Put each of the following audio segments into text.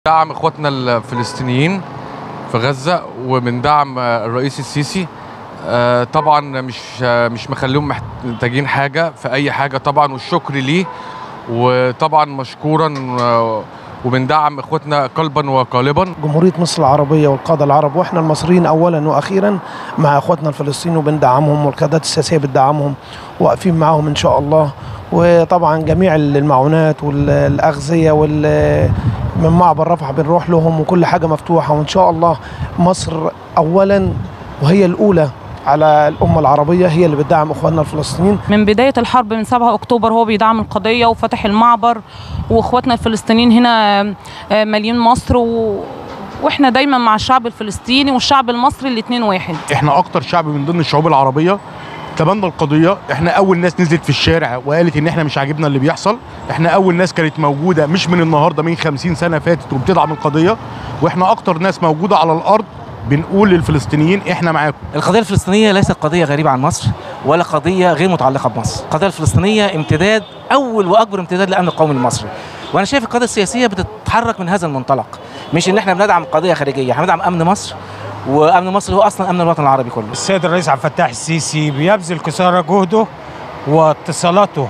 دعم اخواتنا الفلسطينيين في غزه ومن دعم الرئيس السيسي آه، طبعا مش آه، مش مخليهم محتاجين حاجه في اي حاجه طبعا والشكر ليه وطبعا مشكورا آه، ومن دعم اخواتنا قلبا وقالبا جمهورية مصر العربية والقادة العرب واحنا المصريين اولا واخيرا مع اخواتنا الفلسطينيين وبندعمهم والقيادات السياسية بتدعمهم واقفين معاهم ان شاء الله وطبعا جميع المعونات والاغذية وال من معبر رفح بنروح لهم وكل حاجة مفتوحة وان شاء الله مصر اولا وهي الاولى على الأمة العربية هي اللي بتدعم إخواننا الفلسطينيين من بداية الحرب من 7 أكتوبر هو بيدعم القضية وفتح المعبر وإخواتنا الفلسطينيين هنا آه، مالين مصر و... واحنا دايما مع الشعب الفلسطيني والشعب المصري الاتنين واحد احنا اكتر شعب من ضمن الشعوب العربيه تبنى القضيه احنا اول ناس نزلت في الشارع وقالت ان احنا مش عاجبنا اللي بيحصل احنا اول ناس كانت موجوده مش من النهارده من 50 سنه فاتت وبتدعم القضيه واحنا اكتر ناس موجوده على الارض بنقول للفلسطينيين احنا معاكم القضية الفلسطينية ليست قضية غريبة عن مصر ولا قضية غير متعلقة بمصر القضية الفلسطينية امتداد أول وأكبر امتداد للأمن القومي المصري وأنا شايف القضية السياسية بتتحرك من هذا المنطلق مش إن إحنا بندعم قضية خارجية إحنا بندعم أمن مصر وأمن مصر هو أصلا أمن الوطن العربي كله السيد الرئيس عبد الفتاح السيسي بيبذل قصارى جهده واتصالاته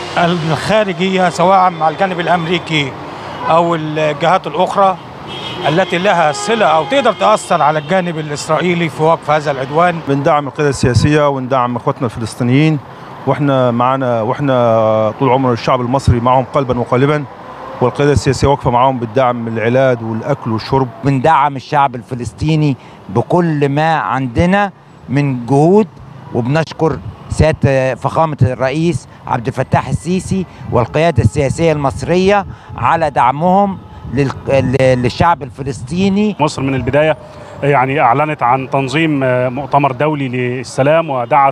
الخارجية سواء مع الجانب الأمريكي أو الجهات الأخرى التي لها صلة أو تقدر تأثر على الجانب الإسرائيلي في وقف هذا العدوان بندعم القياده السياسيه وندعم اخواتنا الفلسطينيين واحنا معانا واحنا طول عمر الشعب المصري معهم قلبا وقالبا والقياده السياسيه واقفه معاهم بالدعم العلاج والاكل والشرب بندعم الشعب الفلسطيني بكل ما عندنا من جهود وبنشكر سيادة فخامة الرئيس عبد الفتاح السيسي والقيادة السياسية المصرية على دعمهم لل- للشعب الفلسطيني مصر من البداية يعني أعلنت عن تنظيم آه، مؤتمر دولي للسلام ودعت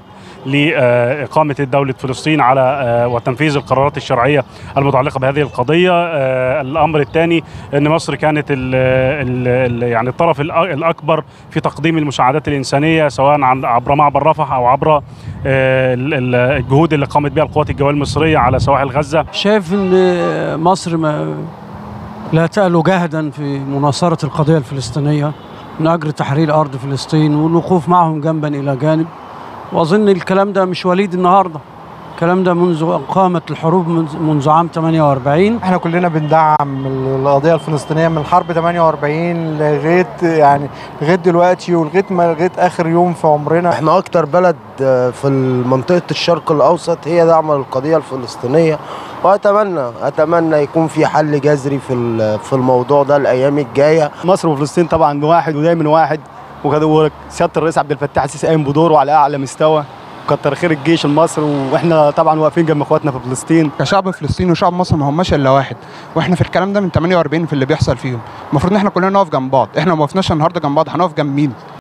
لإقامة دولة فلسطين على آه، وتنفيذ القرارات الشرعية المتعلقة بهذه القضية آه، الأمر الثاني أن مصر كانت ال ال ال يعني الطرف الأ- الأكبر في تقديم المساعدات الإنسانية سواء عن عبر معبر رفح أو عبر آه، ال- ال- الجهود اللي قامت بها القوات الجوية المصرية على سواحل غزة شايف ان مصر ما لا تألو جهدا في مناصرة القضية الفلسطينية من أجل تحرير أرض فلسطين والوقوف معهم جنبا إلى جانب وأظن الكلام ده مش وليد النهاردة الكلام ده منذ قامت الحروب منذ- منذ عام 48 احنا كلنا بندعم القضيه الفلسطينيه من حرب 48 لغايه يعني لغايه دلوقتي ولغايه ما لغايه اخر يوم في عمرنا احنا أكتر بلد في منطقة الشرق الأوسط هي دعم القضية الفلسطينية وأتمنى أتمنى يكون في حل جذري في ال- في الموضوع ده الأيام الجاية مصر وفلسطين طبعا واحد ودايما واحد وكده سياده الرئيس عبد الفتاح السيسي قايم بدوره على اعلى مستوى كتر خير الجيش المصري واحنا طبعا واقفين جنب اخواتنا في فلسطين كشعب فلسطيني وشعب مصر ما هماش الا واحد واحنا في الكلام ده من 48 في اللي بيحصل فيهم المفروض ان احنا كلنا نقف جنب بعض احنا ما وقفناش النهارده جنب بعض هنقف جنب مين